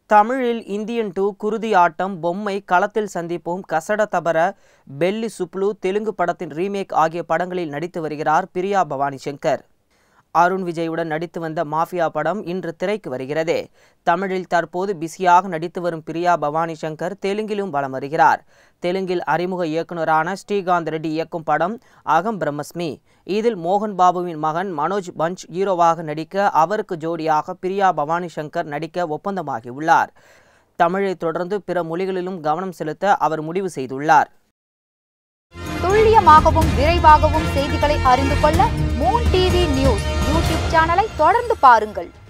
தமிழில் Indian two குருதி ஆட்டம் பொம்மை களத்தில் சந்திப்போம் கசட தபர பெல்லி சுப்ளு தெலுங்கு படத்தின் ரீமேக் ஆகிய படங்களில் நடித்து வருகிறார் பிரியா பவானி சங்கர் அருண் விஜயுடன் நடித்து வந்த மாஃபியா படம் இன்று திரைக்கு வருகிறது தமிழில் தற்போது பிஸியாக நடித்து வரும் பிரியா பவானி சங்கர் தெலுங்கிலும் வலம் வருகிறார் தெலுங்கில் அறிமுக இயக்குனரான ஸ்ரீகாந்த் ரெட்டி இயக்கும் படம் அகம் பிரம்மஸ்மி இதில் மோகன் பாபுவின் மகன் மனோஜ் பஞ்ச் ஹீரோவாக நடிக்க அவருக்கு ஜோடியாக பிரியா பவானி சங்கர் நடிக்க ஒப்பந்தமாகியுள்ளார் தமிழை தொடர்ந்து பிற மொழிகளிலும் கவனம் செலுத்த அவர் முடிவு செய்துள்ளார் துல்லியமாகவும் விரைவாகவும் செய்திகளை அறிந்து கொள்ள மூன் டிவி நியூஸ் யூடியூப் சேனலை தொடர்ந்து பாருங்கள்